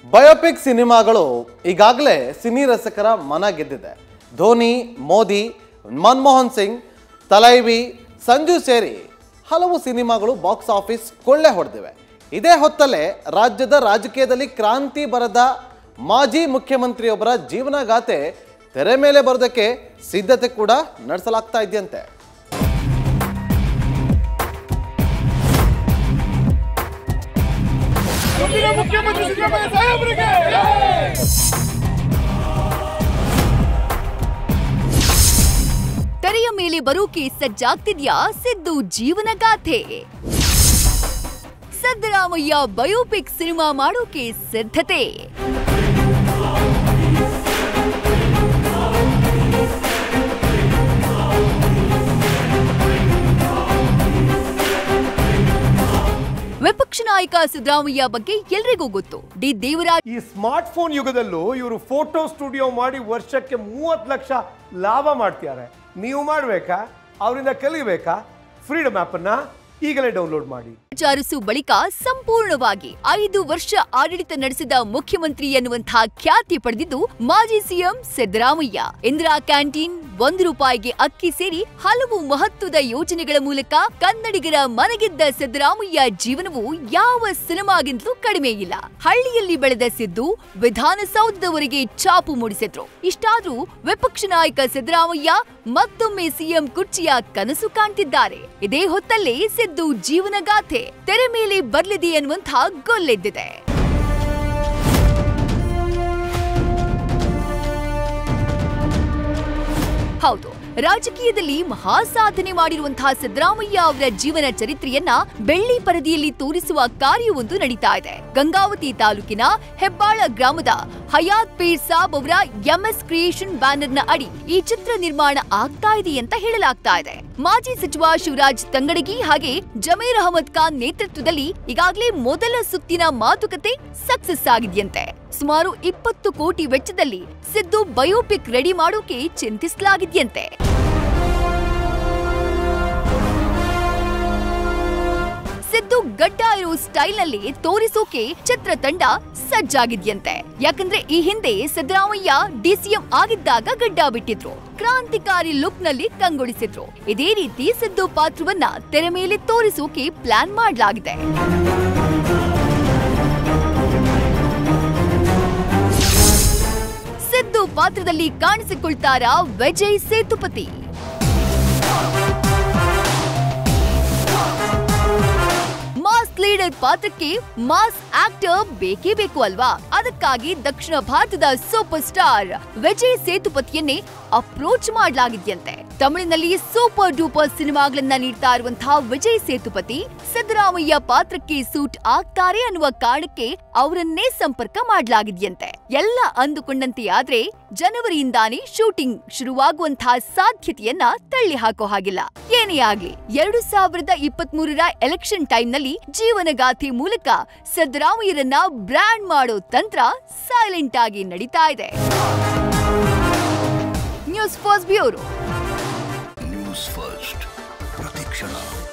biopic ಸಿನಿಮಾಗಳು ಈಗಾಗಲೇ cine ರಸಿಕರ ಮನ ಗೆದ್ದಿದೆ ಧೋನಿ ಮೋದಿ ಮನಮೋಹನ್ ಸಿಂಗ್ ತಲೈವಿ ಸಂಜು ಸೇರಿ ಹಲವು ಸಿನಿಮಾಗಳು ಬಾಕ್ಸ್ ಆಫೀಸ್ ಕೊಳ್ಳೆ ಹೊಡೆದಿವೆ ಇದೇ ಹೊತ್ತಲ್ಲೇ ರಾಜ್ಯದ ರಾಜಕೀಯದಲ್ಲಿ ಕ್ರಾಂತಿ ಬರದ ಮಾಜಿ ಮುಖ್ಯಮಂತ್ರಿಯೊಬ್ಬರ ಜೀವನಗಾಥೆ ತೆರೆ ಮೇಲೆ ಬರೋದಕ್ಕೆ ಸಿದ್ಧತೆ ಕೂಡ ನಡೆಸಲಾಗ್ತಾ ಇದೆಯಂತೆ ಮುಂದಿನ ಮುಖ್ಯಮಂತ್ರಿ ಸಿದ್ದರಾಮಯ್ಯ ಸಾಹೇಬರಿಗೆ ತೆರೆಯ ಮೇಲೆ ಬರೋಕೆ ಸಜ್ಜಾಗ್ತಿದ್ಯಾ ಸಿದ್ದು ಜೀವನಗಾಥೆ ಸಿದ್ದರಾಮಯ್ಯ ಬಯೋಪಿಕ್ ಸಿನಿಮಾ ಮಾಡೋಕೆ ಸಿದ್ಧತೆ ವಿಪಕ್ಷ ನಾಯಕ ಸಿದ್ದರಾಮಯ್ಯ ಬಗ್ಗೆ ಎಲ್ರಿಗೂ ಗೊತ್ತು ಡಿ ದೇವರಾಜ್ ಈ ಸ್ಮಾರ್ಟ್ ಫೋನ್ ಯುಗದಲ್ಲೂ ಇವರು ಫೋಟೋ ಸ್ಟುಡಿಯೋ ಮಾಡಿ ವರ್ಷಕ್ಕೆ ಮೂವತ್ತು ಲಕ್ಷ ಲಾಭ ಮಾಡ್ತಿದ್ದಾರೆ ನೀವು ಮಾಡಬೇಕಾ ಅವರಿಂದ ಕಲಿಬೇಕಾ ಫ್ರೀಡಮ್ ಅನ್ನ ಈಗಲೇ ಡೌನ್ಲೋಡ್ ಮಾಡಿ ಅರಸು ಬಳಿಕ ಸಂಪೂರ್ಣವಾಗಿ ಐದು ವರ್ಷ ಆಡಳಿತ ನಡೆಸಿದ ಮುಖ್ಯಮಂತ್ರಿ ಎನ್ನುವಂತಹ ಖ್ಯಾತಿ ಪಡೆದಿದ್ದು ಮಾಜಿ ಸಿಎಂ ಸಿದ್ದರಾಮಯ್ಯ ಇಂದಿರಾ ಕ್ಯಾಂಟೀನ್ ಒಂದು ರೂಪಾಯಿಗೆ ಅಕ್ಕಿ ಸೇರಿ ಹಲವು ಮಹತ್ವದ ಯೋಜನೆಗಳ ಮೂಲಕ ಕನ್ನಡಿಗರ ಮನಗೆದ್ದ ಸಿದ್ದರಾಮಯ್ಯ ಜೀವನವು ಯಾವ ಸಿನಿಮಾಗಿಂತಲೂ ಕಡಿಮೆ ಇಲ್ಲ ಹಳ್ಳಿಯಲ್ಲಿ ಬೆಳೆದ ಸಿದ್ದು ವಿಧಾನಸೌಧದವರೆಗೆ ಚಾಪು ಮೂಡಿಸಿದ್ರು ಇಷ್ಟಾದ್ರೂ ವಿಪಕ್ಷ ನಾಯಕ ಸಿದ್ದರಾಮಯ್ಯ ಮತ್ತೊಮ್ಮೆ ಸಿಎಂ ಕುರ್ಚಿಯ ಕನಸು ಕಾಣ್ತಿದ್ದಾರೆ ಇದೇ ಹೊತ್ತಲ್ಲೇ ಸಿದ್ದು ಜೀವನಗಾಥೆ ತೆರೆ ಮೇಲೆ ಬರ್ಲಿದೆ ಎನ್ನುವಂಥ ಗೊಲ್ಲೆದ್ದಿದೆ ಹೌದು ರಾಜಕೀಯದಲ್ಲಿ ಮಹಾ ಸಾಧನೆ ಮಾಡಿರುವಂತಹ ಸಿದ್ದರಾಮಯ್ಯ ಅವರ ಜೀವನ ಚರಿತ್ರೆಯನ್ನ ಬೆಳ್ಳಿ ಪರದೆಯಲ್ಲಿ ತೋರಿಸುವ ಕಾರ್ಯವೊಂದು ನಡೀತಾ ಇದೆ ಗಂಗಾವತಿ ತಾಲೂಕಿನ ಹೆಬ್ಬಾಳ ಗ್ರಾಮದ ಹಯಾತ್ ಪೀರ್ ಸಾಬ್ ಅವರ ಎಂಎಸ್ ಕ್ರಿಯೇಷನ್ ಬ್ಯಾನರ್ನ ಅಡಿ ಈ ಚಿತ್ರ ನಿರ್ಮಾಣ ಆಗ್ತಾ ಇದೆ ಅಂತ ಹೇಳಲಾಗ್ತಾ ಇದೆ ಮಾಜಿ ಸಚಿವ ಶಿವರಾಜ್ ತಂಗಡಗಿ ಹಾಗೆ ಜಮೀರ್ ಅಹಮದ್ ಖಾನ್ ನೇತೃತ್ವದಲ್ಲಿ ಈಗಾಗಲೇ ಮೊದಲ ಸುತ್ತಿನ ಮಾತುಕತೆ ಸಕ್ಸಸ್ ಆಗಿದೆಯಂತೆ ಸುಮಾರು ಇಪ್ಪತ್ತು ಕೋಟಿ ವೆಚ್ಚದಲ್ಲಿ ಸಿದ್ದು ಬಯೋಪಿಕ್ ರೆಡಿ ಮಾಡೋಕೆ ಚಿಂತಿಸಲಾಗಿದೆಯಂತೆ ಸಿದ್ದು ಗಡ್ಡ ಇರೋ ಸ್ಟೈಲ್ ನಲ್ಲಿ ತೋರಿಸೋಕೆ ಚಿತ್ರತಂಡ ಸಜ್ಜಾಗಿದ್ಯಂತೆ ಯಾಕಂದ್ರೆ ಈ ಹಿಂದೆ ಸಿದ್ದರಾಮಯ್ಯ ಡಿಸಿಎಂ ಆಗಿದ್ದಾಗ ಗಡ್ಡ ಬಿಟ್ಟಿದ್ರು ಕ್ರಾಂತಿಕಾರಿ ಲುಕ್ ನಲ್ಲಿ ಕಂಗೊಳಿಸಿದ್ರು ಇದೇ ರೀತಿ ಸಿದ್ದು ಪಾತ್ರವನ್ನ ತೆರೆ ಮೇಲೆ ತೋರಿಸೋಕೆ ಪ್ಲಾನ್ ಮಾಡಲಾಗಿದೆ ಸಿದ್ದು ಪಾತ್ರದಲ್ಲಿ ಕಾಣಿಸಿಕೊಳ್ತಾರಾ ವಿಜಯ್ ಸೇತುಪತಿ ಮಾಸ್ ಲೀಡರ್ ಪಾತ್ರಕ್ಕೆ ಮಾಸ್ ಆಕ್ಟರ್ ಬೇಕೇ ಬೇಕು ಅಲ್ವಾ ಅದಕ್ಕಾಗಿ ದಕ್ಷಿಣ ಭಾರತದ ಸೂಪರ್ ಸ್ಟಾರ್ ವಿಜಯ್ ಸೇತುಪತಿಯನ್ನೇ ಅಪ್ರೋಚ್ ಮಾಡಲಾಗಿದೆಯಂತೆ ತಮಿಳಿನಲ್ಲಿ ಸೂಪರ್ ಡೂಪರ್ ಸಿನಿಮಾಗಳನ್ನ ನೀಡ್ತಾ ಇರುವಂತಹ ವಿಜಯ್ ಸೇತುಪತಿ ಸಿದ್ದರಾಮಯ್ಯ ಪಾತ್ರಕ್ಕೆ ಸೂಟ್ ಆಗ್ತಾರೆ ಅನ್ನುವ ಕಾರಣಕ್ಕೆ ಅವರನ್ನೇ ಸಂಪರ್ಕ ಮಾಡಲಾಗಿದೆಯಂತೆ ಎಲ್ಲ ಅಂದುಕೊಂಡಂತೆ ಆದ್ರೆ ಜನವರಿಯಿಂದಾನೇ ಶೂಟಿಂಗ್ ಶುರುವಾಗುವಂತಹ ಸಾಧ್ಯತೆಯನ್ನ ತಳ್ಳಿ ಹಾಕೋ ಹಾಗಿಲ್ಲ ಏನೇ ಆಗ್ಲಿ ಎರಡು ಸಾವಿರದ ಇಪ್ಪತ್ತ್ ಮೂರರ ಎಲೆಕ್ಷನ್ ಟೈಮ್ನಲ್ಲಿ ಜೀವನಗಾಥೆ ಮೂಲಕ ಸಿದ್ದರಾಮಯ್ಯರನ್ನ ಬ್ರ್ಯಾಂಡ್ ಮಾಡೋ ತಂತ್ರ ಸೈಲೆಂಟ್ ಆಗಿ ನಡೀತಾ ಇದೆ News First bureau News First ಪ್ರತಿಕ್ಷಣ